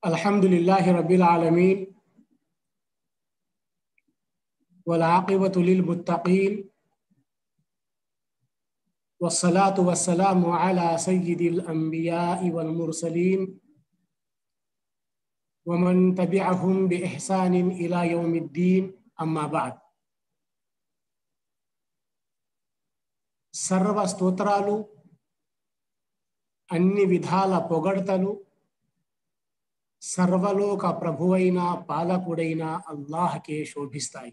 الحمد لله رب العالمين والعاقبة للمتقين والصلاة والسلام على سيد الأنبياء والمرسلين ومن تبعهم بإحسان إلى يوم الدين أما بعد సర్వ స్తోత్రాలు అన్ని విధాల పొగడ్తలు సర్వలోక ప్రభువైన పాలకుడైన అల్లాహకే శోభిస్తాయి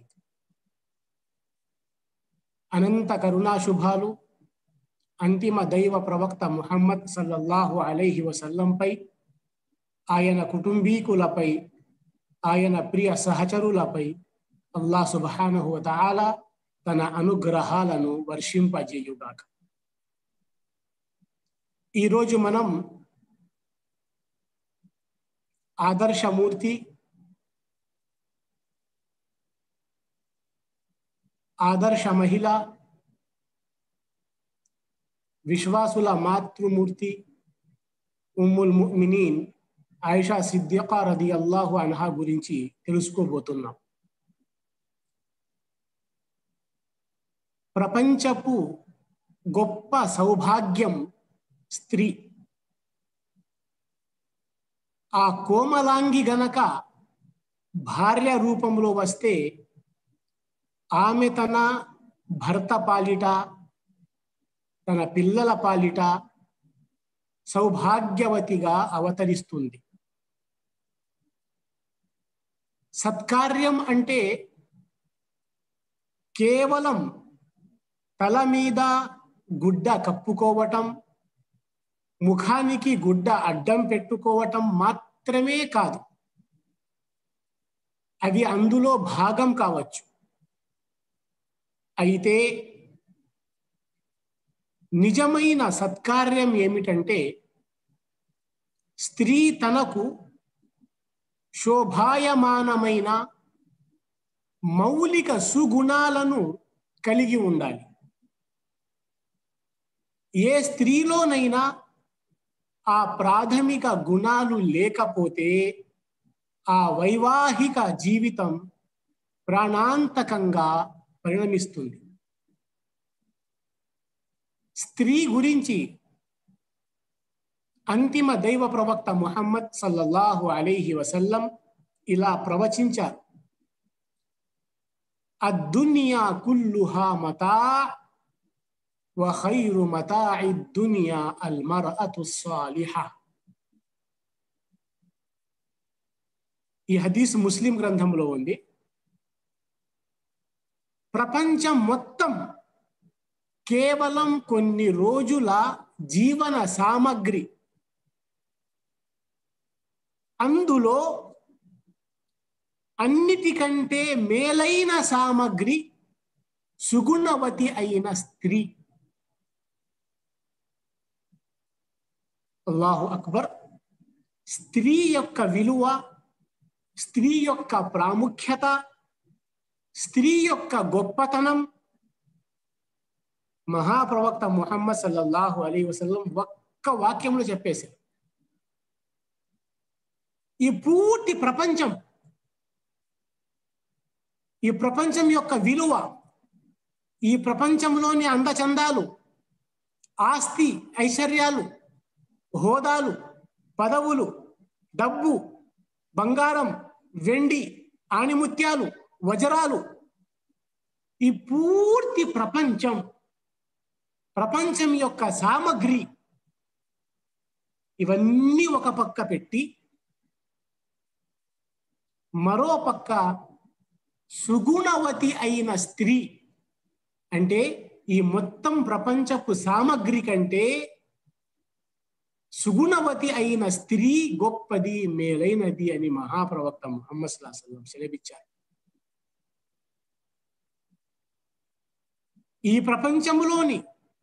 అనంత కరుణాశుభాలు అంతిమ దైవ ప్రవక్త ముహమ్మద్ సల్లల్లాహు అలైహి వసల్లంపై ఆయన కుటుంబీకులపై ఆయన ప్రియ సహచరులపై అల్లా సుబహానహు తాలా తన అనుగ్రహాలను వర్షింపజేయుగాక ఈరోజు మనం ఆదర్శమూర్తి ఆదర్శ మహిళ విశ్వాసుల మాతృమూర్తి ఉమ్ముల్ ముమినీన్ ఆయిషా సిద్దికా రది అల్లాహు అన్హా గురించి తెలుసుకోబోతున్నాం ప్రపంచపు గొప్ప సౌభాగ్యం స్త్రీ ఆ కోమలాంగి గనక భార్య రూపంలో వస్తే ఆమె తన భర్త పాలిట తన పిల్లల పాలిట సౌభాగ్యవతిగా అవతరిస్తుంది సత్కార్యం అంటే కేవలం తల మీద గుడ్డ కప్పుకోవటం ముఖానికి గుడ్డ అడ్డం పెట్టుకోవటం మాత్రమే కాదు అది అందులో భాగం కావచ్చు అయితే నిజమైన సత్కార్యం ఏమిటంటే స్త్రీ తనకు శోభాయమానమైన మౌలిక సుగుణాలను కలిగి ఉండాలి ఏ స్త్రీలోనైనా ఆ ప్రాథమిక గుణాలు లేకపోతే ఆ వైవాహిక జీవితం ప్రాణాంతకంగా పరిణమిస్తుంది స్త్రీ గురించి అంతిమ దైవ ప్రవక్త ముహమ్మద్ సల్లల్లాహు అలైహి వసల్లం ఇలా ప్రవచించారు అద్దునియా కుల్లుహా మతా وخير متاع الدنيا المرأة الصالحة ఈ హదీస్ ముస్లిం గ్రంథంలో ఉంది ప్రపంచం మొత్తం కేవలం కొన్ని రోజుల జీవన సామగ్రి అందులో అన్నిటికంటే మేలైన సామగ్రి సుగుణవతి అయిన స్త్రీ అల్లాహు అక్బర్ స్త్రీ యొక్క విలువ స్త్రీ యొక్క ప్రాముఖ్యత స్త్రీ యొక్క గొప్పతనం మహాప్రవక్త ముహమ్మద్ సల్లల్లాహు అలీ వసల్లం ఒక్క వాక్యంలో చెప్పేశారు ఈ పూర్తి ప్రపంచం ఈ ప్రపంచం యొక్క విలువ ఈ ప్రపంచంలోని అందచందాలు ఆస్తి ఐశ్వర్యాలు హోదాలు పదవులు డబ్బు బంగారం వెండి ఆణిముత్యాలు వజ్రాలు ఈ పూర్తి ప్రపంచం ప్రపంచం యొక్క సామగ్రి ఇవన్నీ ఒక పక్క పెట్టి మరో పక్క సుగుణవతి అయిన స్త్రీ అంటే ఈ మొత్తం ప్రపంచపు సామగ్రి కంటే సుగుణవతి అయిన స్త్రీ గొప్పది మేలైనది అని మహాప్రవక్త ముహమ్మద్ సుల్లాహం సెలవిచ్చారు ఈ ప్రపంచంలోని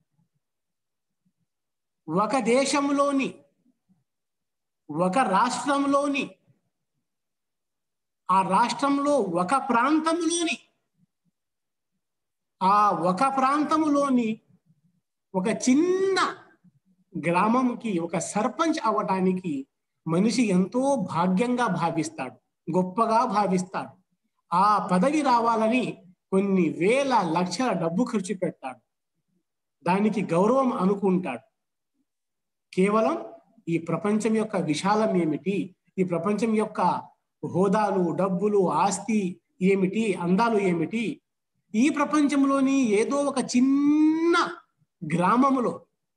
ఒక దేశంలోని ఒక రాష్ట్రంలోని ఆ రాష్ట్రంలో ఒక ప్రాంతంలోని ఆ ఒక ప్రాంతములోని ఒక చిన్న గ్రామంకి ఒక సర్పంచ్ అవ్వటానికి మనిషి ఎంతో భాగ్యంగా భావిస్తాడు గొప్పగా భావిస్తాడు ఆ పదవి రావాలని కొన్ని వేల లక్షల డబ్బు ఖర్చు పెడతాడు దానికి గౌరవం అనుకుంటాడు కేవలం ఈ ప్రపంచం యొక్క విశాలం ఏమిటి ఈ ప్రపంచం యొక్క హోదాలు డబ్బులు ఆస్తి ఏమిటి అందాలు ఏమిటి ఈ ప్రపంచంలోని ఏదో ఒక చిన్న గ్రామములో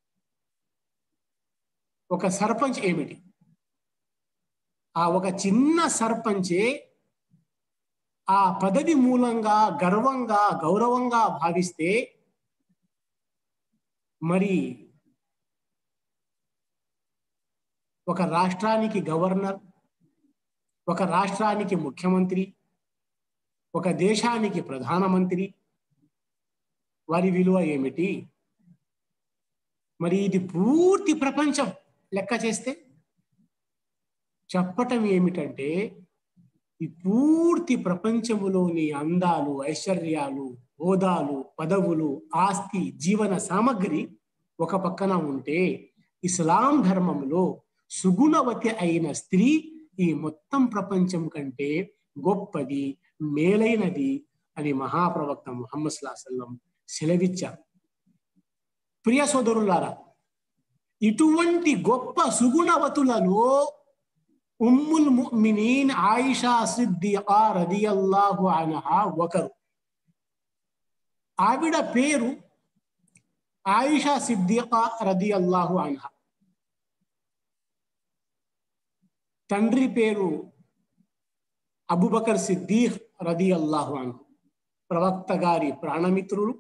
ఒక సర్పంచ్ ఏమిటి ఆ ఒక చిన్న సర్పంచే ఆ పదవి మూలంగా గర్వంగా గౌరవంగా భావిస్తే మరి ఒక రాష్ట్రానికి గవర్నర్ ఒక రాష్ట్రానికి ముఖ్యమంత్రి ఒక దేశానికి ప్రధానమంత్రి వారి విలువ ఏమిటి మరి ఇది పూర్తి ప్రపంచం లెక్క చేస్తే చెప్పటం ఏమిటంటే ఈ పూర్తి ప్రపంచములోని అందాలు ఐశ్వర్యాలు హోదాలు పదవులు ఆస్తి జీవన సామగ్రి ఒక పక్కన ఉంటే ఇస్లాం ధర్మంలో సుగుణవతి అయిన స్త్రీ ఈ మొత్తం ప్రపంచం కంటే గొప్పది మేలైనది అని మహాప్రవక్త ముహమ్మద్ సుల్లాహం సెలవిచ్చారు ప్రియ సోదరులారా ఇటువంటి గొప్ప సుగుణవతులలో ఉమ్ముల్ ముమినీన్ ఆయిషా సిద్దికా రదియల్లాహు అన్హా ఒకరు ఆవిడ పేరు ఆయిషా సిద్దికా రదియల్లాహు అన్హా తండ్రి పేరు అబుబకర్ సిద్దీహ్ రది అల్లాహు అన్హు ప్రవక్త గారి ప్రాణమిత్రులు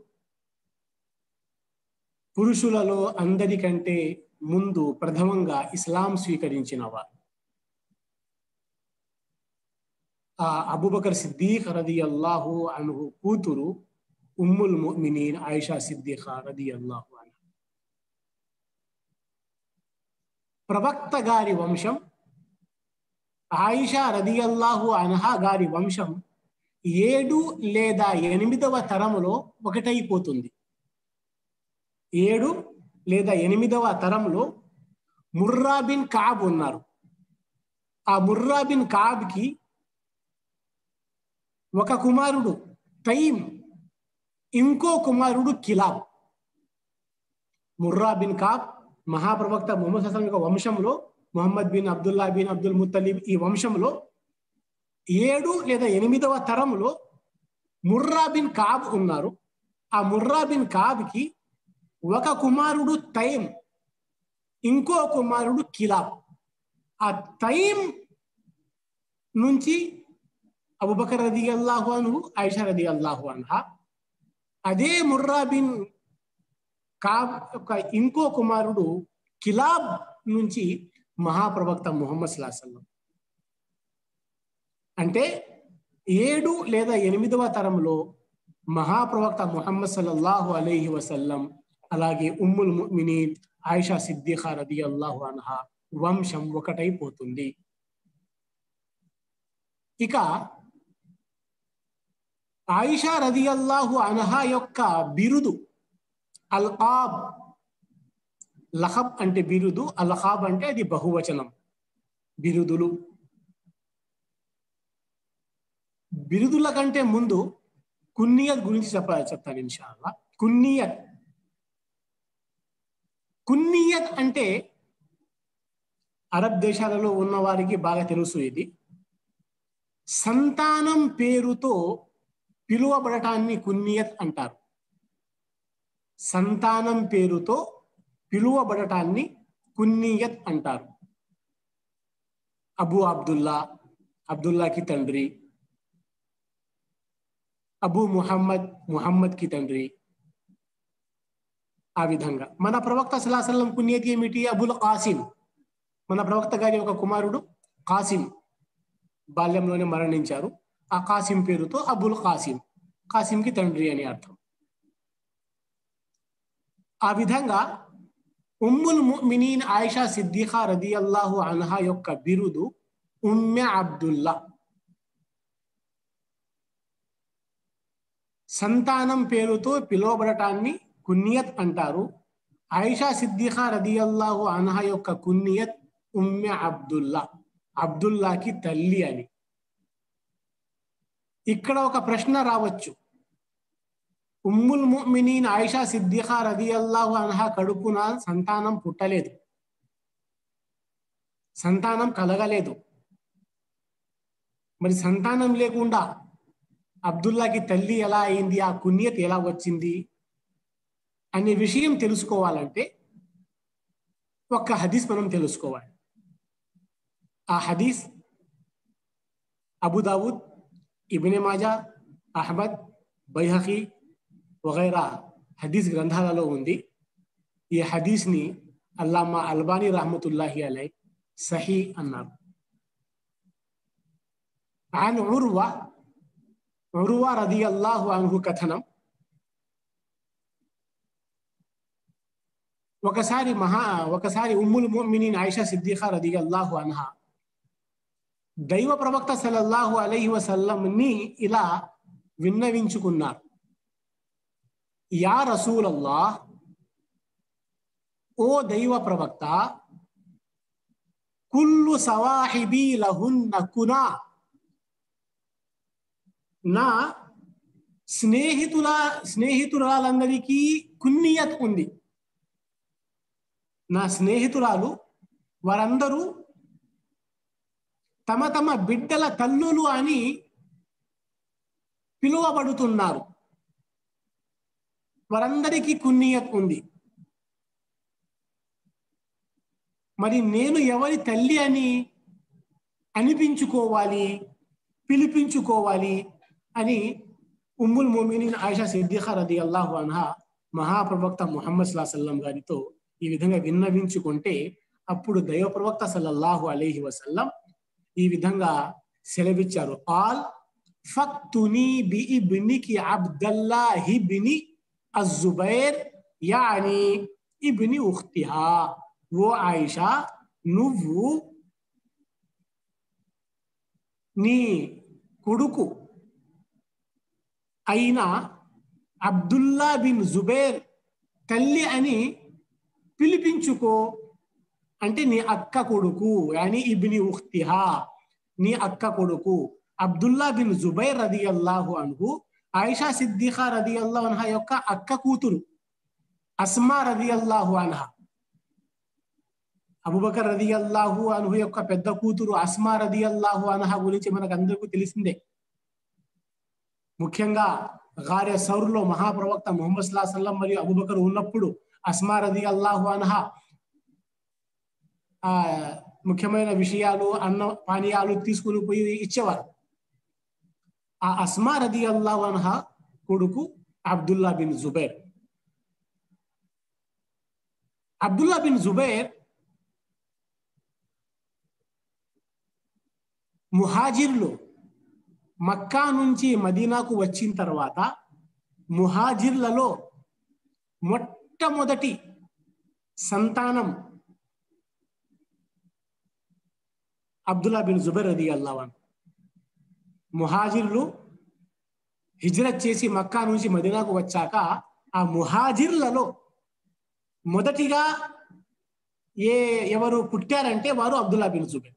పురుషులలో అందరికంటే ముందు ప్రథమంగా ఇస్లాం స్వీకరించిన వారు ఆ అబుబకర్ సిద్దీఖ్ రది అల్లాహు అన్హు కూతురు ఉమ్ముల్ ముమినీన్ ఆయిషా సిద్దీఖ రది అల్లాహు అన్హు ప్రవక్త గారి వంశం ఆయిషా రది అల్లాహు అన్హా గారి వంశం ఏడు లేదా ఎనిమిదవ తరములో ఒకటైపోతుంది ఏడు లేదా ఎనిమిదవ తరంలో ముర్రా బిన్ కాబ్ ఉన్నారు ఆ ముర్రా బిన్ కాబ్-కి ఒక కుమారుడు తైమ్ ఇంకో కుమారుడు కిలాబ్ ముర్రా బిన్ కాబ్ మహాప్రవక్త ముహమ్మద్ హసన్ యొక్క వంశంలో Muhammad bin Abdullah bin Abdul Muttalib ఈ వంశంలో ఏడు లేదా ఎనిమిదవ తరంలో ముర్రా బిన్ కాబ్ ఉన్నారు ఆ ముర్రా బిన్ కాబ్-కి ఒక కుమారుడు తైమ్ ఇంకో కుమారుడు కిలాబ్ ఆ తైమ్ నుంచి అబుబకర్ రది అల్లాహు అన్హు ఐషా రది అల్లాహు అన్హా అదే ముర్రా బిన్ కాబ్ యొక్క ఇంకో కుమారుడు కిలాబ్ నుంచి మహాప్రవక్త ముహమ్మద్ సుల్లాహం అంటే ఏడు లేదా ఎనిమిదవ తరంలో మహాప్రవక్త ముహమ్మద్ సల్లల్లాహు అలైహి వసల్లం అలాగే ఉమ్ముల్ ముమినీన్ ఆయిషా సిద్దిఖా రది అల్లాహు అన్హా వంశం ఒకటైపోతుంది ఇక ఆయిషా రది అల్లాహు అన్హా యొక్క బిరుదు అల్కాబ్ లహబ్ అంటే బిరుదు అల్హాబ్ అంటే అది బహువచనం బిరుదులు బిరుదుల కంటే ముందు కున్నియత్ గురించి చెప్ప చెప్తాను ఇన్షాల్లా కున్నియత్ కున్నియత్ అంటే అరబ్ దేశాలలో ఉన్న వారికి బాగా తెలుసు ఇది సంతానం పేరుతో పిలువబడటాన్ని కున్నియత్ అంటారు సంతానం పేరుతో పిలువబడటాన్ని కున్నియత్ అంటారు అబు అబ్దుల్లా అబ్దుల్లాకి తండ్రి అబు ముహమ్మద్ ముహమ్మద్ కి తండ్రి ఆ విధంగా మన ప్రవక్త సలాసల్లం పుణ్యతి ఏమిటి అబుల్ కాసిం మన ప్రవక్త గారి ఒక కుమారుడు కాసిం బాల్యంలోనే మరణించారు ఆ కాసిం పేరుతో అబుల్ కాసిం కాసింకి తండ్రి అని అర్థం ఆ విధంగా ఉమ్ముల్ ముమినీన్ ఆయిషా సిద్దిఖా రది అల్లాహు అన్హా యొక్క బిరుదు ఉమ్మె అబ్దుల్లా సంతానం పేరుతో పిలువబడటాన్ని కున్నియత్ అంటారు ఆయిషా సిద్దిఖా రది అల్లాహు అన్హా యొక్క కున్నియత్ ఉమ్మె అబ్దుల్లా అబ్దుల్లాకి తల్లి అని ఇక్కడ ఒక ప్రశ్న రావచ్చు ఉమ్ముల్ ముమినీన్ ఆయిషా సిద్దిఖా రదియల్లాహు అన్హా కడుపున సంతానం పుట్టలేదు సంతానం కలగలేదు మరి సంతానం లేకుండా అబ్దుల్లాకి తల్లి ఎలా అయింది ఆ కున్యత్ ఎలా వచ్చింది అనే విషయం తెలుసుకోవాలంటే ఒక్క హదీస్ మనం తెలుసుకోవాలి ఆ హదీస్ అబుదావుద్ ఇబిన్ మాజా అహ్మద్ బైహకి వగైరా హదీస్ గ్రంథాలలో ఉంది ఈ హదీస్ని అల్లామా అల్బానీ రహమతుల్లాహి అలై సహీ అన్నారు ఆయన ఉరువా ఉరువా రది అల్లాహు అన్హు కథనం ఒకసారి మహా ఒకసారి ఉమ్ముల్ ముమినీన్ ఆయిషా సిద్దిఖా రది అల్లాహు అన్హా దైవ ప్రవక్త సల్లల్లాహు అలైహి వసల్లంని ఇలా విన్నవించుకున్నారు యా రసూలల్లా ఓ దైవ ప్రవక్త కుల్లు సవాహిబీ లహున్న కునా నా స్నేహితుల స్నేహితురాలందరికీ కున్నియత్ ఉంది నా స్నేహితురాలు వారందరూ తమ తమ బిడ్డల తల్లులు అని పిలువబడుతున్నారు వారందరికీ కున్నియత్ ఉంది మరి నేను ఎవరి తల్లి అని అనిపించుకోవాలి పిలిపించుకోవాలి అని ఉమ్ముల్ మోమినిన్ ఆయిషా సిద్దిఖా రది అల్లాహు అన్హా మహాప్రవక్త ముహమ్మద్ సల్లాహం గారితో ఈ విధంగా విన్నవించుకుంటే అప్పుడు దైవ ప్రవక్త సల్లల్లాహు అలీహి వసల్లం ఈ విధంగా సెలవిచ్చారు ఆల్ ఫక్తుని బి ఇబ్నికి అబ్దల్లాహి బిని అజుబైర్ యాని ఇబ్ని ఉఖ్తిహా ఓ ఆయిషా నువ్వు నీ కొడుకు అయిన అబ్దుల్లా బిన్ జుబైర్ తల్లి అని పిలిపించుకో అంటే నీ అక్క కొడుకు అని ఇబ్ని ఉఖ్తిహా నీ అక్క కొడుకు అబ్దుల్లా బిన్ జుబైర్ రది అల్లాహు అన్హు ఆయిషా సిద్దిఖా రది అల్లాహు అన్హా యొక్క అక్క కూతురు అస్మా రది అల్లాహు అన్హా అబుబకర్ రది అల్లాహు అన్హు యొక్క పెద్ద కూతురు అస్మా రది అల్లాహు అన్హా గురించి మనకు అందరికీ తెలిసిందే ముఖ్యంగా గార్య సౌర్లో మహాప్రవక్త ముహమ్మద్ సల్లా సల్లం మరియు అబుబకర్ ఉన్నప్పుడు అస్మా రది అల్లాహు అన్హా ఆ ముఖ్యమైన విషయాలు అన్న పానీయాలు తీసుకుని పోయి ఇచ్చేవారు ఆ అస్మా రది అల్లాహు అన్హా కొడుకు Abdullah bin Zubair Abdullah bin Zubair ముహాజిర్లు మక్కా నుంచి మదీనాకు వచ్చిన తర్వాత ముహాజిర్లలో మొట్టమొదటి సంతానం అబ్దుల్లా బిన్ జుబైర్ రది అల్లావన్ ముహాజిర్లు హిజ్రత్ చేసి మక్కా నుంచి మదీనాకు వచ్చాక ఆ ముహాజిర్లలో మొదటిగా ఏ ఎవరు పుట్టారంటే వారు అబ్దుల్లా బిన్ జుబైర్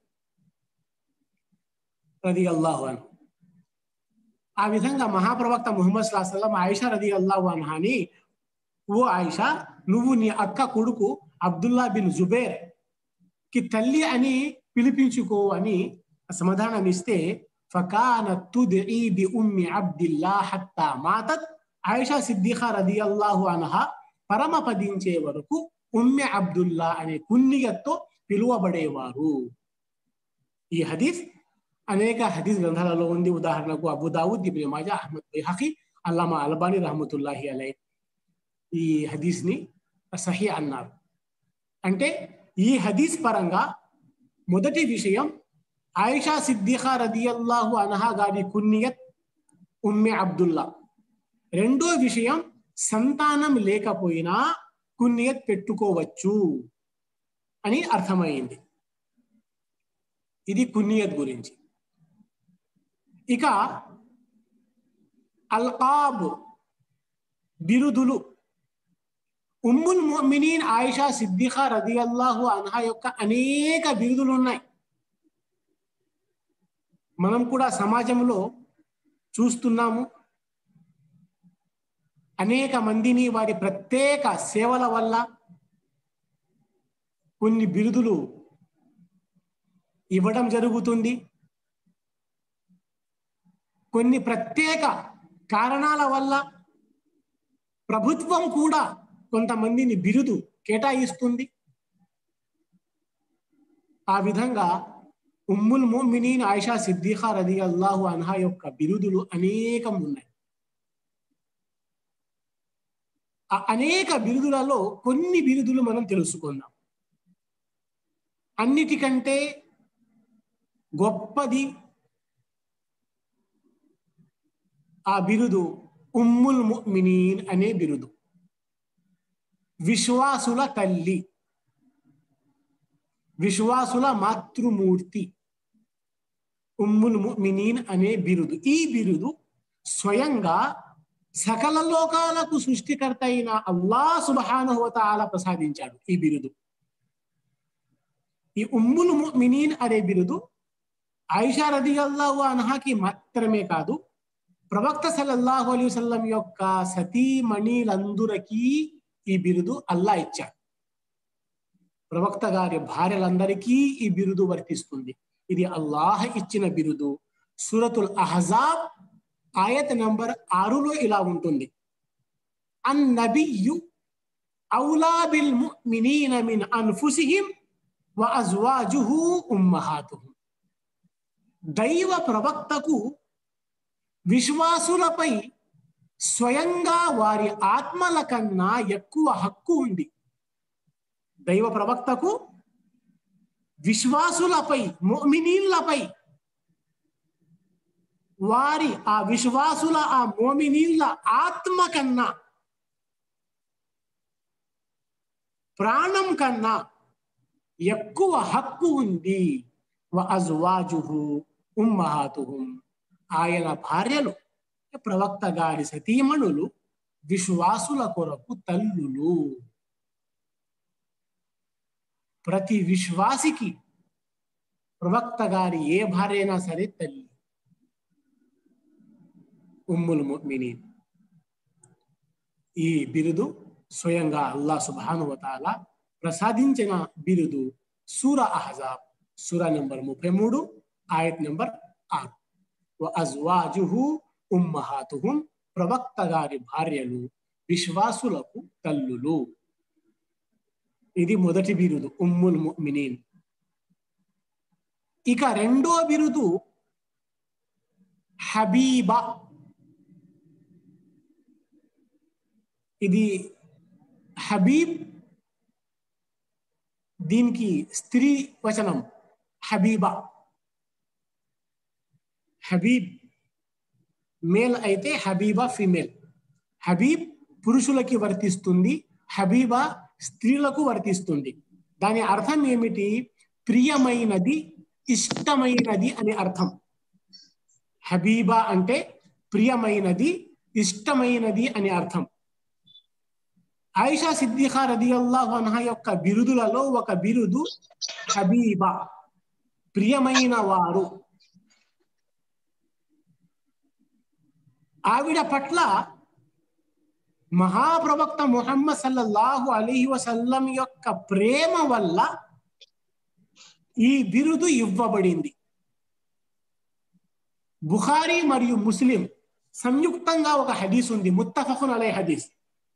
రది అల్లాహు అన్ ఆ విధంగా మహాప్రవక్త ముహమ్మద్ సల్లాహం ఆయిషా రది అల్లాహు అన్హాని ఓ ఆయిషా నువ్వు నీ అక్క కొడుకు అబ్దుల్లా బిన్ జుబేర్ కి తల్లి అని పిలిపించుకో అని సమాధానం ఇస్తే فكانت تدعي بأم عبد الله حتى ماتت ఆయిషా సిద్దిఖా రది అల్లాహు అనహా పరమపదించే వరకు ఉమ్మె అబ్దుల్లా అనే కున్నియత్తో పిలువబడేవారు ఈ హదీస్ అనేక హదీస్ గ్రంథాలలో ఉంది ఉదాహరణకు Abu Dawud Ibn Majah Ahmad Baihaqi అల్లామా అల్బానీ రహమతుల్లాహి అలై ఈ హదీస్ ని సహీ అన్నారు అంటే ఈ హదీస్ పరంగా మొదటి విషయం ఆయిషా సిద్దిఖా రదియల్లాహు అనహా గారి కున్నియత్ ఉమ్మె అబ్దుల్లా రెండో విషయం సంతానం లేకపోయినా కున్నియత్ పెట్టుకోవచ్చు అని అర్థమైంది ఇది కున్నియత్ గురించి ఇక అల్కాబ్ బిరుదులు ఉమ్ముల్ ముమినీన్ ఆయిషా సిద్దిఖా రదియల్లాహు అన్హా యొక్క అనేక బిరుదులు ఉన్నాయి మనం కూడా సమాజంలో చూస్తున్నాము అనేక మందిని వారి ప్రత్యేక సేవల వల్ల కొన్ని బిరుదులు ఇవ్వడం జరుగుతుంది కొన్ని ప్రత్యేక కారణాల వల్ల ప్రభుత్వం కూడా కొంతమందిని బిరుదు కేటాయిస్తుంది ఆ విధంగా ఉమ్ముల్ మోమినీన్ ఆయిషా సిద్దిఖా రది అల్లాహు అన్హా యొక్క బిరుదులు అనేకం ఉన్నాయి ఆ అనేక బిరుదులలో కొన్ని బిరుదులు మనం తెలుసుకుందాం అన్నిటికంటే గొప్పది ఆ బిరుదు ఉమ్ముల్ ముమినీన్ అనే బిరుదు విశ్వాసుల తల్లి విశ్వాసుల మాతృమూర్తి ఉమ్ముల్ ముమినీన్ అనే బిరుదు ఈ బిరుదు స్వయంగా సకల లోకాలకు సృష్టికర్త అయిన అల్లా సుబహానుహోతాల ప్రసాదించాడు ఈ బిరుదు ఈ ఉమ్ముల్ ముమినీన్ అనే బిరుదు ఆయిషా రది అల్లాహు అన్హాకి మాత్రమే కాదు ప్రవక్త సల్లల్లాహు అలీ వసల్లం యొక్క సతీమణిలందరికీ ఈ బిరుదు అల్లా ఇచ్చాడు ప్రవక్త గారి భార్యలందరికీ ఈ బిరుదు వర్తిస్తుంది ఇది అల్లాహ్ ఇచ్చిన బిరుదు సూరతుల్ అహజాబ్ ఆయత్ నంబర్ ఆరులో ఇలా ఉంటుంది అన్ నబియు ఔలా బిల్ ముమినీన మిన్ అన్ఫుసిహిం వ అజ్వాజుహు ఉమ్మహాతుహుం దైవ ప్రవక్తకు విశ్వాసులపై స్వయంగా వారి ఆత్మల కన్నా ఎక్కువ హక్కు ఉంది దైవ ప్రవక్తకు విశ్వాసులపై మోమినీళ్లపై వారి ఆ విశ్వాసుల ఆ మోమినీళ్ల ఆత్మ కన్నా ప్రాణం కన్నా ఎక్కువ హక్కు ఉంది అజ్వాజుహు ఉమ్మహాతుహుం ఆయన భార్యలు ప్రవక్త గారి సతీమణులు విశ్వాసుల కొరకు తల్లులు ప్రతి విశ్వాసికి ప్రవక్త గారి ఏ భార్య అయినా సరే తల్లి ఉమ్ముల్ ముమినీన్ ఈ బిరుదు స్వయంగా అల్లా సుబానువతాల ప్రసాదించిన బిరుదు సూర అహజాబ్ సూర నెంబర్ ముప్పై మూడు ఆయత్ నెంబర్ ఆరు అజ్వాజుహు ఉమ్మహాతుహుం ప్రవక్త గారి భార్యలు విశ్వాసులకు తల్లులు ఇది మొదటి బిరుదు ఉమ్ముల్ ముమినీన్ ఇక రెండో బిరుదు హబీబా ఇది హబీబ్ దీనికి స్త్రీ వచనం హబీబా హబీబ్ మేల్ అయితే హబీబా ఫీమేల్ హబీబ్ పురుషులకి వర్తిస్తుంది హబీబా స్త్రీలకు వర్తిస్తుంది దాని అర్థం ఏమిటి ప్రియమైనది ఇష్టమైనది అని అర్థం హబీబా అంటే ప్రియమైనది ఇష్టమైనది అని అర్థం ఆయిషా సిద్దిఖా రదియల్లాహు అన్హా యొక్క బిరుదులలో ఒక బిరుదు హబీబా ప్రియమైన వారు ఆవిడ పట్ల మహాప్రవక్త ముహమ్మద్ సల్లల్లాహు అలీహి వసల్లం యొక్క ప్రేమ వల్ల ఈ బిరుదు ఇవ్వబడింది బుఖారీ మరియు ముస్లిం సంయుక్తంగా ఒక హదీస్ ఉంది ముత్తఫఖున్ అలై హదీస్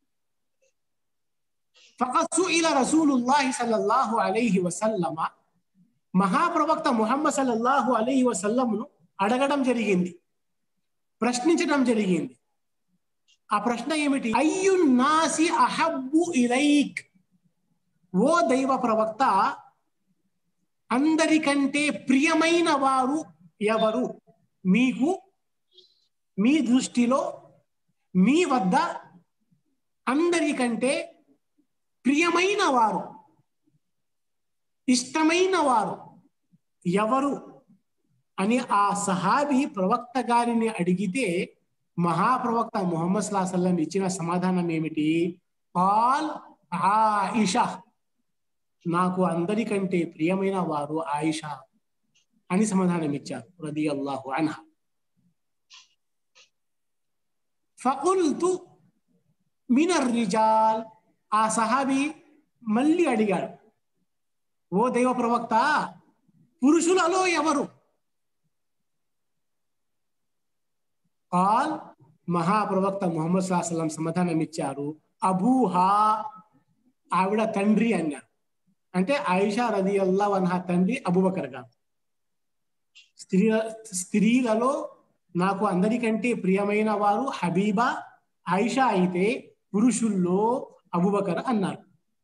ఫకసు ఇలా రసూలుల్లాహి సల్లల్లాహు అలైహి వసల్లమ మహాప్రవక్త ముహమ్మద్ సల్లల్లాహు అలైహి వసల్లంను అడగడం జరిగింది ప్రశ్నించడం జరిగింది ఆ ప్రశ్న ఏమిటి అయ్యు నాసి అహబ్బు ఇలైక్ ఓ దైవ ప్రవక్త అందరికంటే ప్రియమైన వారు ఎవరు మీకు మీ దృష్టిలో మీ వద్ద అందరికంటే ప్రియమైన వారు ఇష్టమైన వారు ఎవరు అని ఆ సహాబి ప్రవక్త గారిని అడిగితే మహాప్రవక్త ముహమ్మద్ సల్లాహం ఇచ్చిన సమాధానం ఏమిటి ఆల్ ఆయిషా నాకు అందరికంటే ప్రియమైన వారు ఆయిషా అని సమాధానం ఇచ్చారు రది అల్లాహు అన్హ ఫకుల్తు మినర్ రిజాల్ ఆ సహాబి మళ్ళీ అడిగాడు ఓ దైవ ప్రవక్త పురుషులలో ఎవరు కాల్ మహాప్రవక్త ముహమ్మద్ సాహసలం సమాధానం ఇచ్చారు అబూహా ఆవిడ తండ్రి అన్నారు అంటే ఆయిషా రది అల్లా అన్హా తండ్రి అబూబకర్ గారు స్త్రీ స్త్రీలలో నాకు అందరికంటే ప్రియమైన వారు హబీబా ఆయిషా అయితే పురుషుల్లో అబుబకర్ అన్నారు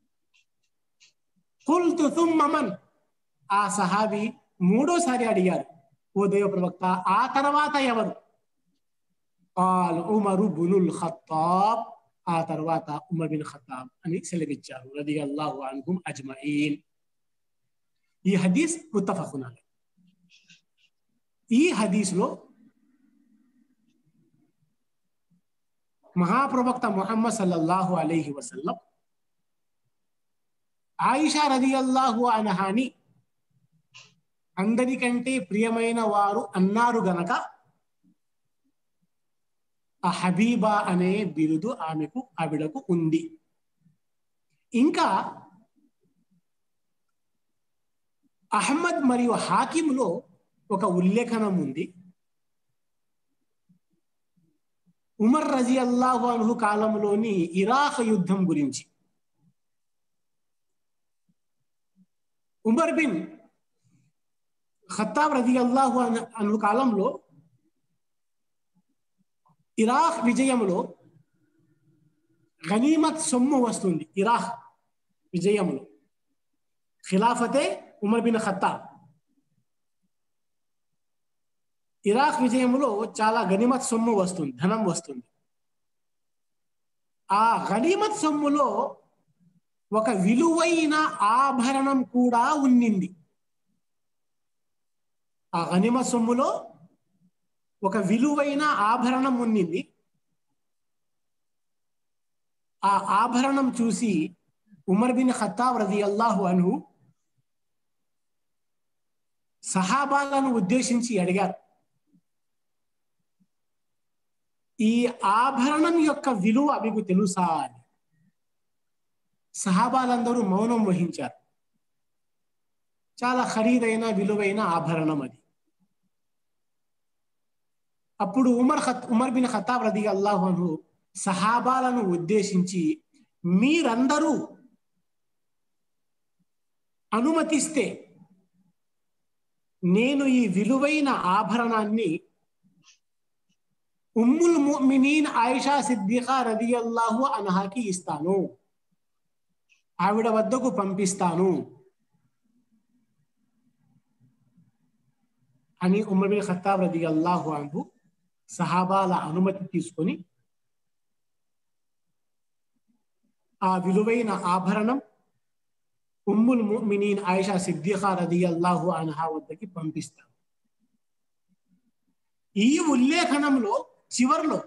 కుల్తు తుమ్మమన్ ఆ సహాబి మూడోసారి అడిగారు ఓ దేవ ప్రవక్త ఆ తర్వాత ఎవరు కాల్ ఉమరు బునుల్ ఖత్తాబ్ ఆ తర్వాత ఉమర్ బిన్ ఖత్తాబ్ అని సెలవిచ్చారు రది అల్లాహు అన్హుం అజ్మఈన్ ఈ హదీస్ ముత్తఫకున్ ఈ హదీస్లో మహాప్రవక్త ముహమ్మద్ సల్లల్లాహు అలైహి వసల్లం ఆయిషా రది అల్లాహు అనహాని అందరికంటే ప్రియమైన వారు అన్నారు గనక ఆ హబీబా అనే బిరుదు ఆమెకు ఆవిడకు ఉంది ఇంకా అహ్మద్ మరియు హాకింలో ఒక ఉల్లేఖనం ఉంది ఉమర్ రజీ అల్లాహు అనుహు కాలంలోని ఇరాక్ యుద్ధం గురించి ఉమర్ బిన్ ఖత్తాబ్ రజీ అల్లాహు అను కాలంలో ఇరాక్ విజయంలో గనీమత్ సొమ్ము వస్తుంది ఇరాక్ విజయంలో ఖిలాఫతే ఉమర్ బిన్ ఖత్తాబ్ ఇరాక్ విజయంలో చాలా గనిమత్ సొమ్ము వస్తుంది ధనం వస్తుంది ఆ గనిమత్ సొమ్ములో ఒక విలువైన ఆభరణం కూడా ఉన్నింది ఆ గనిమ సొమ్ములో ఒక విలువైన ఆభరణం ఉన్నింది ఆ ఆభరణం చూసి ఉమర్ బిన్ ఖత్తాబ్ రది అల్లాహు అను సహాబాలను ఉద్దేశించి అడిగారు ఈ ఆభరణం యొక్క విలువ మీకు తెలుసా అని సహాబాలందరూ మౌనం వహించారు చాలా ఖరీదైన విలువైన ఆభరణం అది అప్పుడు ఉమర్ ఖత్ ఉమర్ బిన్ ఖతాబ్ రది అల్లాహను సహాబాలను ఉద్దేశించి మీరందరూ అనుమతిస్తే నేను ఈ విలువైన ఆభరణాన్ని ఉమ్ముల్ ముమినీన్ ఆయిషా సిద్దిఖా రదియల్లాహు అనహాకి ఇస్తాను ఆవిడ వద్దకు పంపిస్తాను అని ఉమర్ బిన్ ఖత్తాబ్ రది అల్లాహు అంహు సహాబాల అనుమతి తీసుకొని ఆ విలువైన ఆభరణం ఉమ్ముల్ ముమినీన్ ఆయిషా సిద్దిఖా రది అల్లాహు అనహా వద్దకి పంపిస్తాను ఈ ఉల్లేఖనంలో చివర్లో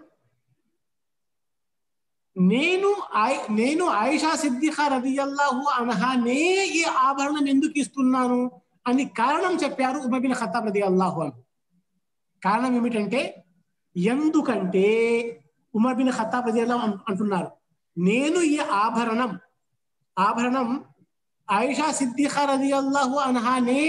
నేను నేను ఆయిషా సిద్దిఖా రదియల్లాహు అనహానే ఈ ఆభరణం ఎందుకు ఇస్తున్నాను అని కారణం చెప్పారు ఉమబిన్ ఖతాబ్ రది అల్లాహు అను కారణం ఏమిటంటే ఎందుకంటే ఉమర్ బిన్ ఖతాబ్ రది అల్లాహు అంటున్నారు నేను ఈ ఆభరణం ఆభరణం ఆయిషా సిద్దిఖా రది అల్లాహు అనహానే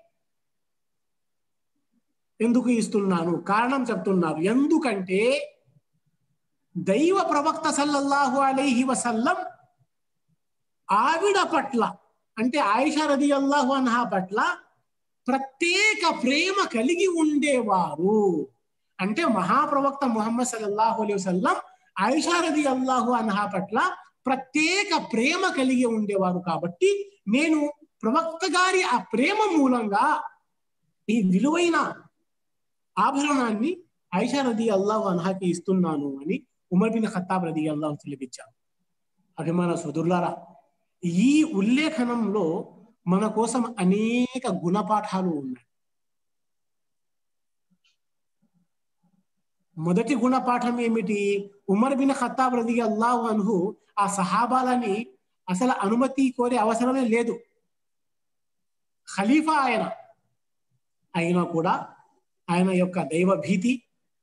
ఎందుకు ఇస్తున్నాను కారణం చెప్తున్నారు ఎందుకంటే దైవ ప్రవక్త సల్లల్లాహు అలైహి వసల్లం ఆవిడ పట్ల అంటే ఆయిషా రది అల్లాహు అన్హా పట్ల ప్రత్యేక ప్రేమ కలిగి ఉండేవారు అంటే మహాప్రవక్త ముహమ్మద్ సల్లల్లాహు అలైహి వసల్లం ఆయిషా రది అల్లాహు అన్హా పట్ల ప్రత్యేక ప్రేమ కలిగి ఉండేవారు కాబట్టి నేను ప్రవక్త గారి ఆ ప్రేమ మూలంగా ఈ విలువైన ఆభరణాన్ని ఐషా రది అల్లాహు అన్హాకి ఇస్తున్నాను అని ఉమర్ బిన్ ఖత్తాబ్ రది అల్లాహు తెలిపించారు అభిమాన సోదరులారా ఈ ఉల్లేఖనంలో మన కోసం అనేక గుణపాఠాలు ఉన్నాయి మొదటి గుణపాఠం ఏమిటి ఉమర్ బిన్ ఖత్తాబ్ రది అల్లాహు అన్హు ఆ సహాబాలని అసలు అనుమతి కోరే అవసరమే లేదు ఖలీఫా ఆయన అయినా కూడా ఆయన యొక్క దైవ భీతి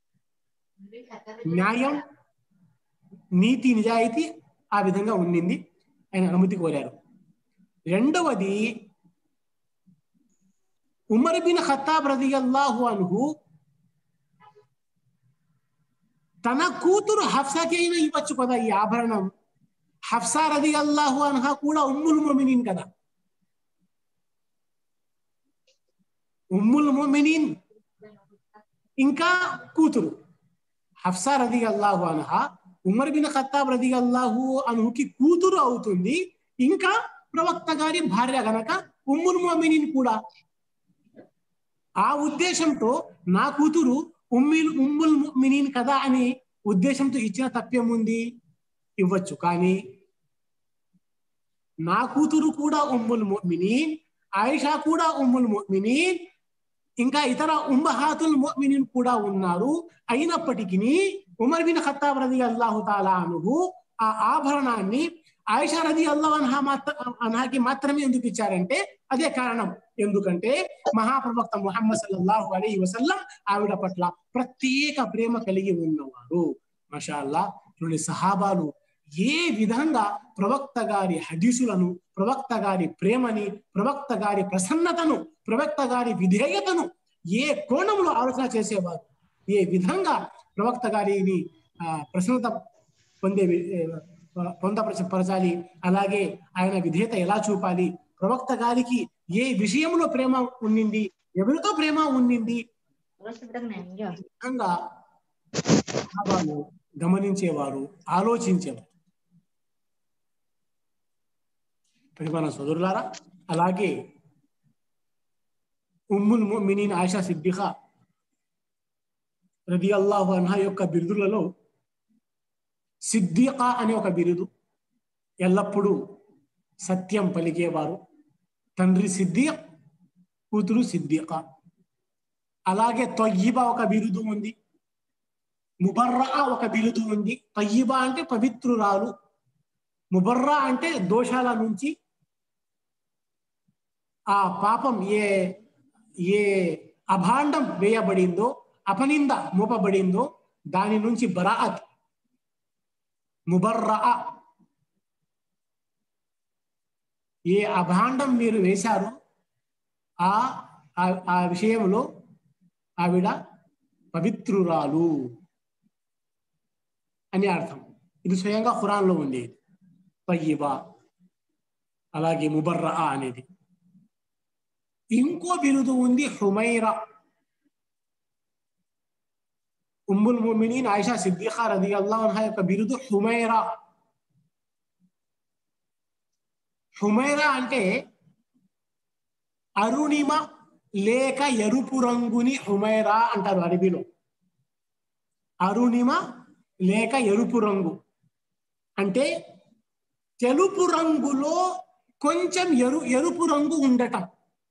న్యాయం నీతి నిజాయితీ ఆ విధంగా ఉండింది ఆయన అనుమతి కోరారు రెండవది ఉమర్ బిన్ ఖత్తాబ్ రదియల్లాహు అన్హు తన కూతురు హఫ్సాకి అయినా ఇవ్వచ్చు కదా ఈ ఆభరణం హఫ్సా రది అల్లాహు అన్హా కూడా ఉమ్ముల్ మొమినీన్ కదా ఉమ్ముల్ మొమినీన్ ఇంకా కూతురు హఫ్సా రది అల్లాహు అన్హా ఉమర్ బిన్ ఖత్తాబ్ రది అల్లాహు అనుకి కూతురు అవుతుంది ఇంకా ప్రవక్త గారి భార్య గనక ఉమ్ముల్ మొమినీన్ కూడా ఆ ఉద్దేశంతో నా కూతురు ఉమ్మిల్ ఉమ్ముల్ మినీన్ కదా అని ఉద్దేశంతో ఇచ్చిన తప్పేముంది ఇవ్వచ్చు కానీ నా కూతురు కూడా ఉమ్ముల్ మినీన్ ఆయిషా కూడా ఉమ్ముల్ మినీన్ ఇంకా ఇతర ఉమ్మహాతుల్ ముഅ్మినీన్ కూడా ఉన్నారు అయినప్పటికీ ఉమర్ బిన్ ఖత్తాబ్ రది అల్లాహు తాలా అనుహు ఆ ఆభరణాన్ని ఆయిషా రది అల్లాహ్ అన్హా మాత్ర అన్హాకి మాత్రమే ఎందుకు ఇచ్చారంటే అదే కారణం ఎందుకంటే మహాప్రవక్త ముహమ్మద్ సల్లల్లాహు అలీ వసల్లం ఆవిడ పట్ల ప్రత్యేక ప్రేమ కలిగి ఉన్నవారు మషాల్లా రెండు సహాబాలు ఏ విధంగా ప్రవక్త గారి హదీసులను ప్రవక్త గారి ప్రేమని ప్రవక్త గారి ప్రసన్నతను ప్రవక్త గారి విధేయతను ఏ కోణంలో ఆలోచన చేసేవారు ఏ విధంగా ప్రవక్త గారిని ప్రసన్నత పొందే పొందపరచాలి అలాగే ఆయన విధేయత ఎలా చూపాలి ప్రవక్త గారికి ఏ విషయంలో ప్రేమ ఉండింది ఎవరితో ప్రేమ ఉండింది విధంగా సహాబాలు గమనించేవారు ఆలోచించేవారు పరిమాణ సోదరులారా అలాగే ఉమ్ముల్ మినీన్ ఆయిషా సిద్దిఖా రది అల్లాహు అన్హా యొక్క బిరుదులలో సిద్దిఖా అనే ఒక బిరుదు ఎల్లప్పుడూ సత్యం పలికేవారు తండ్రి సిద్దిక్ కూతురు సిద్దిక అలాగే తొయ్యిబా ఒక బిరుదు ఉంది ముబర్రా ఒక బిరుదు ఉంది తయ్యిబా అంటే పవిత్రురాలు ముబర్రా అంటే దోషాల నుంచి ఆ పాపం ఏ ఏ అభాండం వేయబడిందో అపనింద మోపబడిందో దాని నుంచి బరాఅత్ ముబర్రా ఏ అభాండం మీరు వేశారో ఆ ఆ విషయంలో ఆవిడ పవిత్రురాలు అని అర్థం ఇది స్వయంగా ఖురాన్లో ఉండేది తయ్యిబా అలాగే ముబర్రా అనేది ఇంకో బిరుదు ఉంది హుమైరా ఉమ్ముల్ ముమినీన్ ఆయిషా సిద్దిఖా రది అల్లాహ్ అన్హా యొక్క బిరుదు హుమైరా హుమైరా అంటే అరుణిమ లేక ఎరుపు రంగుని హుమైరా అంటారు అరబీలో అరుణిమ లేక ఎరుపు రంగు అంటే తెలుపు రంగులో కొంచెం ఎరు ఎరుపు రంగు ఉండటం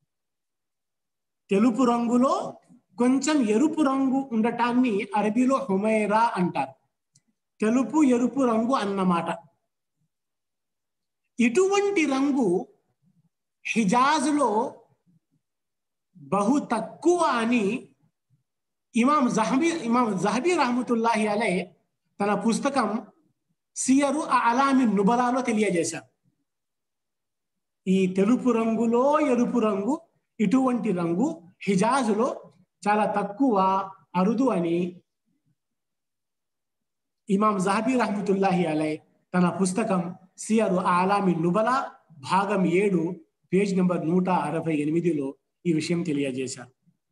తెలుపు రంగులో కొంచెం ఎరుపు రంగు ఉండటాన్ని అరబీలో హుమైరా అంటారు తెలుపు ఎరుపు రంగు అన్నమాట ఇటువంటి రంగు హిజాజ్లో బహు తక్కువ అని ఇమాం జహబీ ఇమాం జహబీ రహమతుల్లాహి అలే తన పుస్తకం సియరు అలామి నుబలాలో తెలియజేశారు ఈ తెలుపు రంగులో ఎరుపు రంగు ఇటువంటి రంగు హిజాజులో చాలా తక్కువ అరుదు అని ఇమాం జహబీ రహమతుల్లాహి అలై తన పుస్తకం సియరు ఆలామి నుబల భాగం ఏడు పేజ్ నెంబర్ నూట అరవై ఎనిమిదిలో ఈ విషయం తెలియజేశారు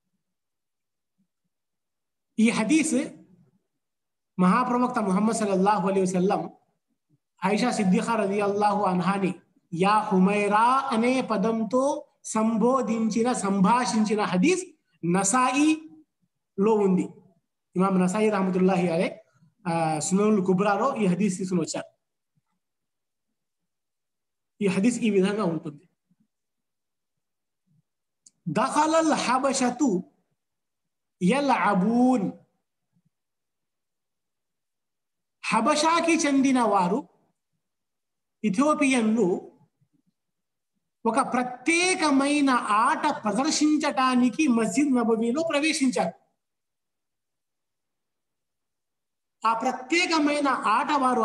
ఈ హదీస్ మహాప్రవక్త ముహమ్మద్ సల్లల్లాహు అలీ వసల్లం ఐషా సిద్దిఖా రది అల్లాహు అన్హాని యా హుమైరా అనే పదంతో సంబోధించిన సంభాషించిన హదీస్ నసాయి లో ఉంది ఇమాం నసాయి రహమతుల్లాహి అలే సునల్ కుబ్రాలో ఈ హదీస్ తీసుకుని వచ్చారు ఈ హదీస్ ఈ విధంగా ఉంటుంది దఖలల్ హబషతు యల్అబూన్ హబషాకి చెందిన వారు ఇథియోపియన్లు ఒక ప్రత్యేకమైన ఆట ప్రదర్శించటానికి మస్జిద్ నబవీలో ప్రవేశించారు ఆ ప్రత్యేకమైన ఆట వారు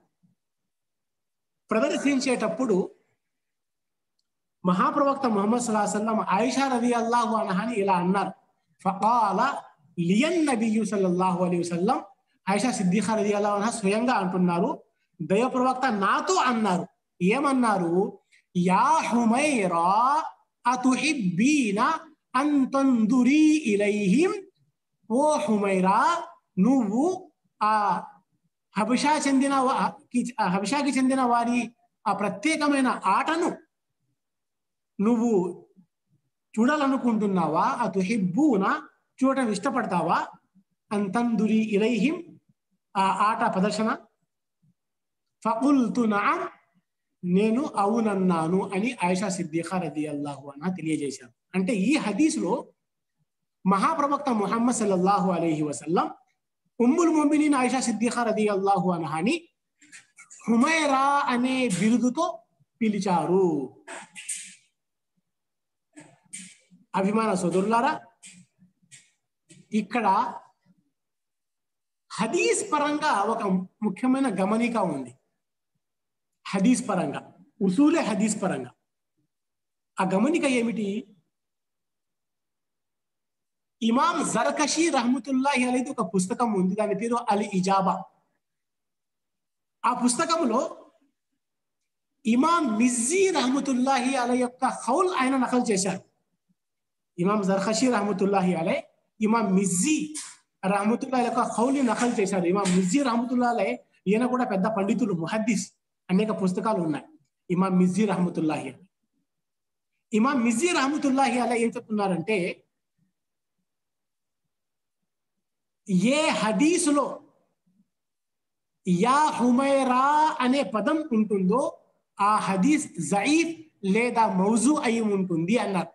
ప్రదర్శించేటప్పుడు మహాప్రవక్త ముహమ్మద్ సల్లాహం ఆయిషా రది అల్లాహు అనహాని ఇలా అన్నారు ఫకాల లియన్ నబియు సల్లల్లాహు అలీ వసల్లం ఆయిషా సిద్దిఖా రది అల్లాహు అనహా స్వయంగా అంటున్నారు దైవ ప్రవక్త నాతో అన్నారు ఏమన్నారు యా హుమైరా అతుహిబ్బీన అంతందురి ఇలైహిం ఓ హుమైరా నువ్వు ఆ హబిషా చెందిన వా- కి- ఆ హబిషాకి చెందిన వారి ఆ ప్రత్యేకమైన ఆటను నువ్వు చూడాలనుకుంటున్నావా ఆ తుహిబ్బూన చూడటం ఇష్టపడతావా అంతందురి ఇలైహిం ఆ ఆట ప్రదర్శన ఫకుల్తు నఅం నేను అవునన్నాను అని ఆయిషా సిద్దిఖా రది అల్లాహు అన్న తెలియజేశారు అంటే ఈ హదీస్లో మహాప్రవక్త ముహమ్మద్ సల్లల్లాహు అలైహి వసల్లం ఉమ్ముల్ మొమినీన్ ఆయిషా సిద్దిఖా రది అల్లాహు అనహాని హుమైరా అనే బిరుదుతో పిలిచారు అభిమాన సోదరులారా ఇక్కడ హదీస్ పరంగా ఒక ముఖ్యమైన గమనిక ఉంది హదీస్ పరంగా ఉసూలే హదీస్ పరంగా ఆ గమనిక ఏమిటి ఇమాం జర్కషి రహమతుల్లాహి అనేది ఒక పుస్తకం ఉంది దాని పేరు అల్ ఇజాబా ఆ పుస్తకంలో ఇమాం మిజ్జీ రహమతుల్లాహి అలై యొక్క హౌల్ ఆయన నకలు చేశారు ఇమాం జర్కషి రహమతుల్లాహి అలై ఇమాం మిజ్జీ రహమతుల్లా యొక్క హౌల్ని నకలు చేశారు ఇమాం మిజ్జీ రహమతుల్లా అలై ఈయన కూడా పెద్ద పండితులు ముహద్దీస్ అనేక పుస్తకాలు ఉన్నాయి ఇమాం మిజ్జీ రహమతుల్లాహి అలై ఇమాం మిజ్జీ రహమతుల్లాహి అలై ఏం చెప్తున్నారంటే ఏ హదీసులో యా హుమైరా అనే పదం ఉంటుందో ఆ హదీస్ జయీఫ్ లేదా మౌజు అయి ఉంటుంది అన్నారు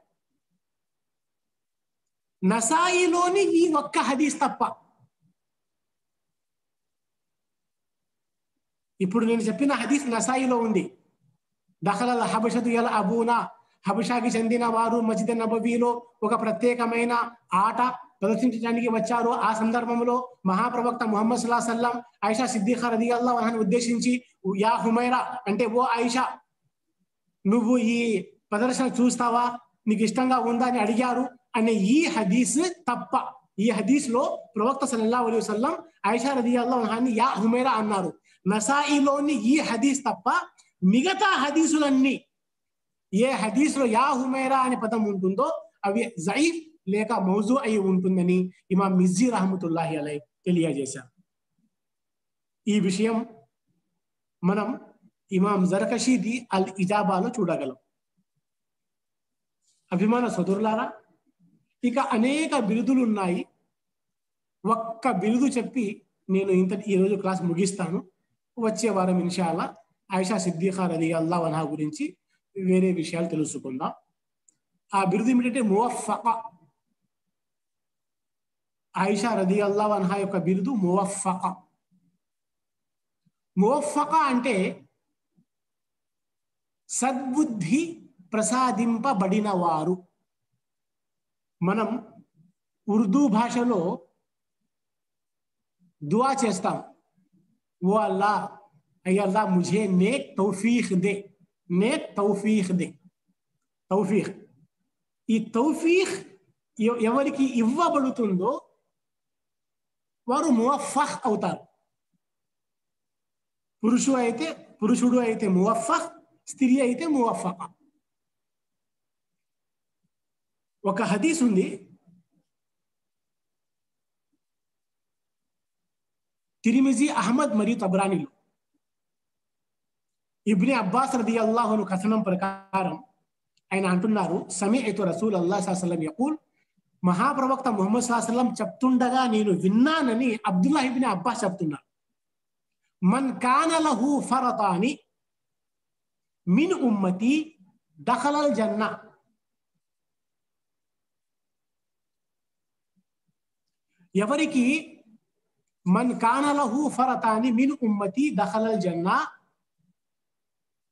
నసాయిలోని ఈ ఒక్క హదీస్ తప్ప ఇప్పుడు నేను చెప్పిన హదీస్ నసాయిలో ఉంది దఖలల్ హబషదు యల్ అబూనా హబషాకి చెందిన వారు మస్జిద్ నబవీలో ఒక ప్రత్యేకమైన ఆట ప్రదర్శించడానికి వచ్చారు ఆ సందర్భంలో మహాప్రవక్త ముహమ్మద్ సల్లా సల్లం ఐషా సిద్దిఖా రది అల్లా అని ఉద్దేశించి యా హుమైరా అంటే ఓ ఐషా నువ్వు ఈ ప్రదర్శన చూస్తావా నీకు ఇష్టంగా ఉందా అని అడిగారు అనే ఈ హదీస్ తప్ప ఈ హదీస్ లో ప్రవక్త సల్లల్లాహు అలైహి వసల్లం ఐషా రది అల్లాహాన్ని యా హుమైరా అన్నారు నసాయిలోని ఈ హదీస్ తప్ప మిగతా హదీసులన్నీ ఏ హదీస్ లో యా హుమైరా అనే పదం ఉంటుందో అవి జైఫ్ లేక మౌజు అయి ఉంటుందని ఇమాం మిజ్జీ రహమతుల్లాహి అలై తెలియజేశారు ఈ విషయం మనం ఇమాం జరకషీది అల్ ఇజాబాలో చూడగలం అభిమాన సోదరులారా ఇక అనేక బిరుదులు ఉన్నాయి ఒక్క బిరుదు చెప్పి నేను ఇంత ఈ రోజు క్లాస్ ముగిస్తాను వచ్చే వారం ఇన్షాల్లా ఆయిషా సిద్దిఖా రది అల్లా వన్హా గురించి వేరే విషయాలు తెలుసుకుందాం ఆ బిరుదు ఏమిటంటే మువఫక ఆయిషా రది అల్లా వన్హా యొక్క బిరుదు మువఫక మువఫక అంటే సద్బుద్ధి ప్రసాదింపబడిన వారు మనం ఉర్దూ భాషలో దువా చేస్తాం ఓ అల్లా అయ్యల్లా ముझे नेक तौफीक दे नेक तौफीक दे తౌఫీక్ ఈ తౌఫీక్ ఎవరికి ఇవ్వబడుతుందో వారు మువఫహ్ అవుతారు పురుషుడు అయితే పురుషుడు అయితే మువఫహ్ స్త్రీ అయితే మువఫక ఒక హదీస్ ఉంది తిరిమిజీ అహ్మద్ మరియు తబ్రానీలు ఇబ్ని అబ్బాస్ రది అల్లాహును కథనం ప్రకారం ఆయన అంటున్నారు సమీఅతు రసూల్ అల్లా సల్లం యకూల్ మహాప్రవక్త ముహమ్మద్ సాహసల్లం చెప్తుండగా నేను విన్నానని అబ్దుల్లా ఇబ్ని అబ్బాస్ చెప్తున్నారు మన్ కానలహు ఫరతాని మిన్ ఉమ్మతి దఖలల్ జన్న ఎవరికి మన్ కానలహు ఫరతాని మిన్ ఉమ్మతి దఖలల్ జన్న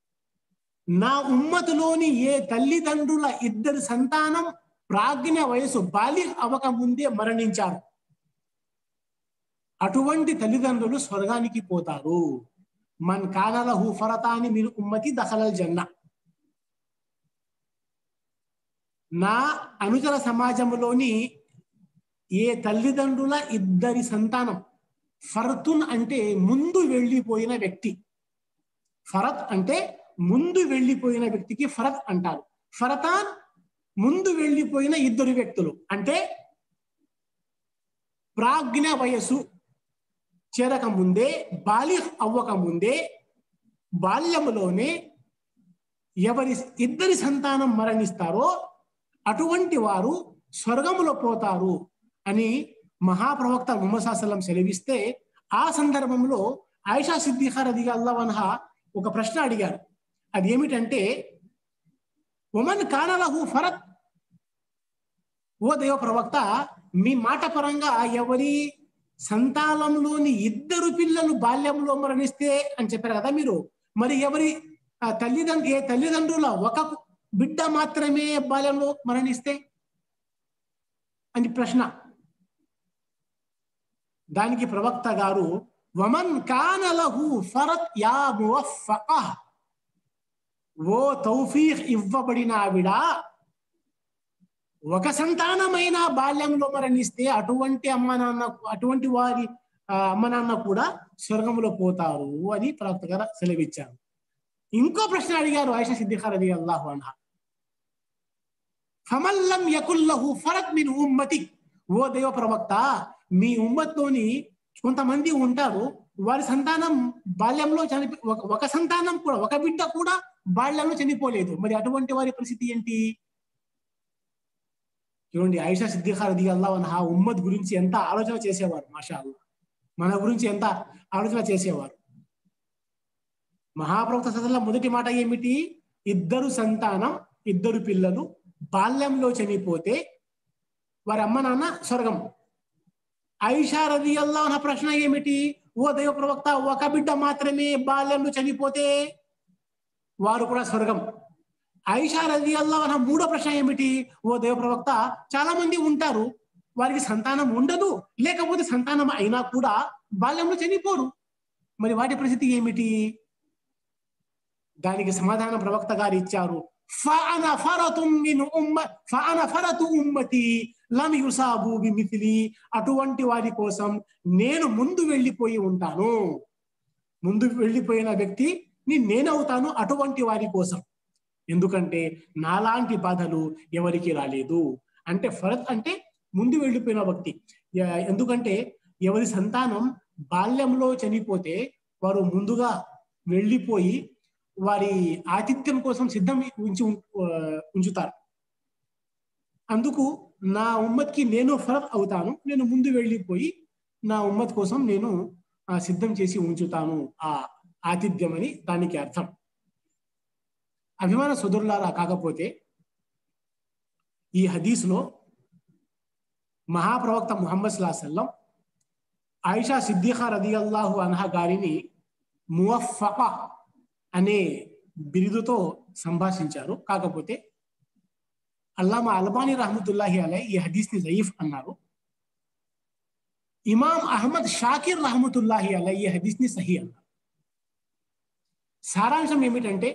నా ఉమ్మతులోని ఏ తల్లిదండ్రుల ఇద్దరు సంతానం ప్రాజ్ఞ వయసు బాలి అవక ముందే మరణించారు అటువంటి తల్లిదండ్రులు స్వర్గానికి పోతారు మన్ కానలహు ఫరతాని మీరు ఉమ్మతి దఖలల్ జన్న నా అనుచర సమాజంలోని ఏ తల్లిదండ్రుల ఇద్దరి సంతానం ఫరతున్ అంటే ముందు వెళ్ళిపోయిన వ్యక్తి ఫరత్ అంటే ముందు వెళ్ళిపోయిన వ్యక్తికి ఫరత్ అంటారు ఫరతాన్ ముందు వెళ్ళిపోయిన ఇద్దరు వ్యక్తులు అంటే ప్రాజ్ఞ వయస్సు చేరక ముందే బాలి అవ్వక ముందే బాల్యములోనే ఎవరి ఇద్దరి సంతానం మరణిస్తారో అటువంటి వారు స్వర్గములో పోతారు అని మహాప్రవక్త ముహమ్మద్ సెలవిస్తే ఆ సందర్భంలో ఆయిషా సిద్దిఖా రది అల్లావన్హ ఒక ప్రశ్న అడిగారు అది ఏమిటంటే ఉమన్ కానలహు ఫరత్ ఓ దేవ ప్రవక్త మీ మాట పరంగా ఎవరి సంతానంలోని ఇద్దరు పిల్లలు బాల్యంలో మరణిస్తే అని చెప్పారు కదా మీరు మరి ఎవరి తల్లిదండ్రు ఏ తల్లిదండ్రుల ఒక బిడ్డ మాత్రమే బాల్యంలో మరణిస్తే అని ప్రశ్న దానికి ప్రవక్త గారు వమన్ కానలహు ఫరత్ యా మువఫక ఓ తౌఫీక్ ఇవ్వబడిన ఆవిడ ఒక సంతానమైన బాల్యంలో మరణిస్తే అటువంటి అమ్మ నాన్న అటువంటి వారి అమ్మ నాన్న కూడా స్వర్గంలో పోతారు అని ప్రవక్త గారు సెలవిచ్చారు ఇంకో ప్రశ్న అడిగారు ఆయిషా సిద్దిఖార్ అది అల్లాహు అన్హా ఫమల్లం యకుల్లహు ఫరత్ మిన్ ఉమ్మతి ఓ దేవ ప్రవక్త మీ ఉమ్మత్లోని కొంతమంది ఉంటారు వారి సంతానం బాల్యంలో చనిపో ఒక సంతానం కూడా ఒక బిడ్డ కూడా బాల్యంలో చనిపోలేదు మరి అటువంటి వారి పరిస్థితి ఏంటి చూడండి ఆయిషా సిద్దిఖార్ అది అల్లా ఆ ఉమ్మద్ గురించి ఎంత ఆలోచన చేసేవారు మాషా అల్లా మన గురించి ఎంత ఆలోచన చేసేవారు మహాప్రవక్త సదల్లా మొదటి మాట ఏమిటి ఇద్దరు సంతానం ఇద్దరు పిల్లలు బాల్యంలో చనిపోతే వారి అమ్మ నాన్న స్వర్గం ఐషా రది అల్లా అన్న ప్రశ్న ఏమిటి ఓ దైవ ప్రవక్త ఒక బిడ్డ మాత్రమే బాల్యంలో చనిపోతే వారు కూడా స్వర్గం ఐషా రది అల్లా అన్న మూడో ప్రశ్న ఏమిటి ఓ దేవ ప్రవక్త చాలా మంది ఉంటారు వారికి సంతానం ఉండదు లేకపోతే సంతానం అయినా కూడా బాల్యంలో చనిపోరు మరి వాటి పరిస్థితి ఏమిటి దానికి సమాధానం ప్రవక్త గారు ఇచ్చారు فأنا فرط من أمة فأنا فرط أمتي లం యుసాబు బిమిథిలి అటువంటి వారి కోసం నేను ముందు వెళ్ళిపోయి ఉంటాను ముందు వెళ్ళిపోయిన వ్యక్తి నేనవుతాను అటువంటి వారి కోసం ఎందుకంటే నాలాంటి బాధలు ఎవరికి రాలేదు అంటే ఫరత్ అంటే ముందు వెళ్ళిపోయిన వ్యక్తి ఎందుకంటే ఎవరి సంతానం బాల్యంలో చనిపోతే వారు ముందుగా వెళ్ళిపోయి వారి ఆతిథ్యం కోసం సిద్ధం ఉంచి ఉంచుతారు అందుకు నా ఉమ్మత్కి నేను ఫరత్ అవుతాను నేను ముందు వెళ్ళిపోయి నా ఉమ్మత్ కోసం నేను సిద్ధం చేసి ఉంచుతాను ఆ ఆతిథ్యం అని దానికి అర్థం అభిమాన సోదరులారా కాకపోతే ఈ హదీస్లో మహాప్రవక్త ముహమ్మద్ సల్లాహం ఆయిషా సిద్దిఖా రది అల్లాహు అన్హా గారిని మువఫక అనే బిరుదుతో సంభాషించారు కాకపోతే అల్లామా అల్బానీ రహమతుల్లాహి అలై ఈ హదీస్ ని జయీఫ్ అన్నారు ఇమాం అహ్మద్ షాకిర్ రహమతుల్లాహి అలై ఈ హదీస్ ని సహీ అన్నారు సారాంశం ఏమిటంటే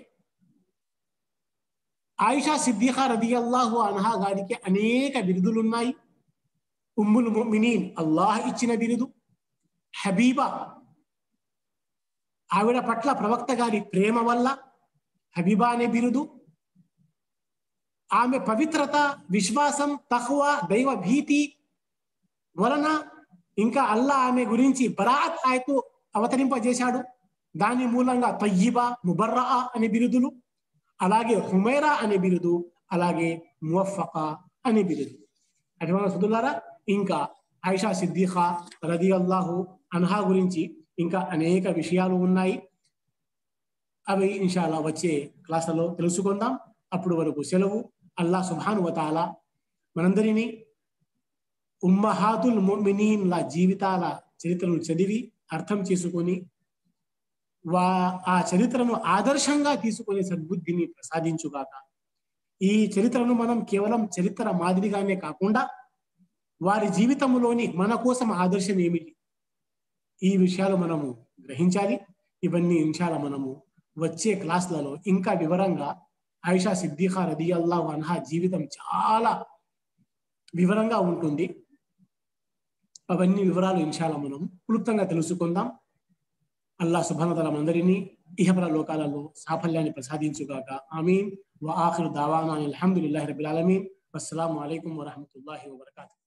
ఆయిషా సిద్దిఖా రది అల్లాహు అన్హా గారికి అనేక బిరుదులు ఉన్నాయి ఉమ్ముల్ ముమినీన్ అల్లాహ్ ఇచ్చిన బిరుదు హబీబా ఆవిడ పట్ల ప్రవక్త గారి ప్రేమ వల్ల హబీబా అనే బిరుదు ఆమె పవిత్రత విశ్వాసం తహ్వ దైవ భీతి వలన ఇంకా అల్లా ఆమె గురించి బరాత్ ఆయతు అవతరింపజేశాడు దాని మూలంగా తయ్యిబా ముబర్రా అనే బిరుదులు అలాగే హుమైరా అనే బిరుదు అలాగే మువఫకా అనే బిరుదు అటువంటి సుదులారా ఇంకా ఐషా సిద్దిఖా రది అల్లాహు అన్హా గురించి ఇంకా అనేక విషయాలు ఉన్నాయి అవి ఇన్షాల్లా వచ్చే క్లాసులలో తెలుసుకుందాం అప్పుడు వరకు సెలవు అల్లా సుభాను వతాల మనందరినీ ఉమ్మహాతుల్ ముమినీన్ల జీవితాల చరిత్రను చదివి అర్థం చేసుకొని వా ఆ చరిత్రను ఆదర్శంగా తీసుకునే సద్బుద్ధిని ప్రసాదించుగాక ఈ చరిత్రను మనం కేవలం చరిత్ర మాదిరిగానే కాకుండా వారి జీవితంలోని మన కోసం ఆదర్శం ఏమిటి ఈ విషయాలు మనము గ్రహించాలి ఇవన్నీ ఇన్షాల మనము వచ్చే క్లాసులలో ఇంకా వివరంగా ఆయిషా సిద్దిఖా రది అల్లాహ్ అన్హా జీవితం చాలా వివరంగా ఉంటుంది అవన్నీ వివరాలు ఇన్షాల మనం క్లుప్తంగా తెలుసుకుందాం అల్లా సుభానతల అందరినీ ఇహపర లోకాలలో సాఫల్యాన్ని ప్రసాదించుగాక ఆమీన్ వఆఖిరు దావానా అల్హమ్దులిల్లాహి రబ్బిల్ ఆలమీన్ వస్సలాము అలైకుం వరహమతుల్లాహి వబర్కాతుహు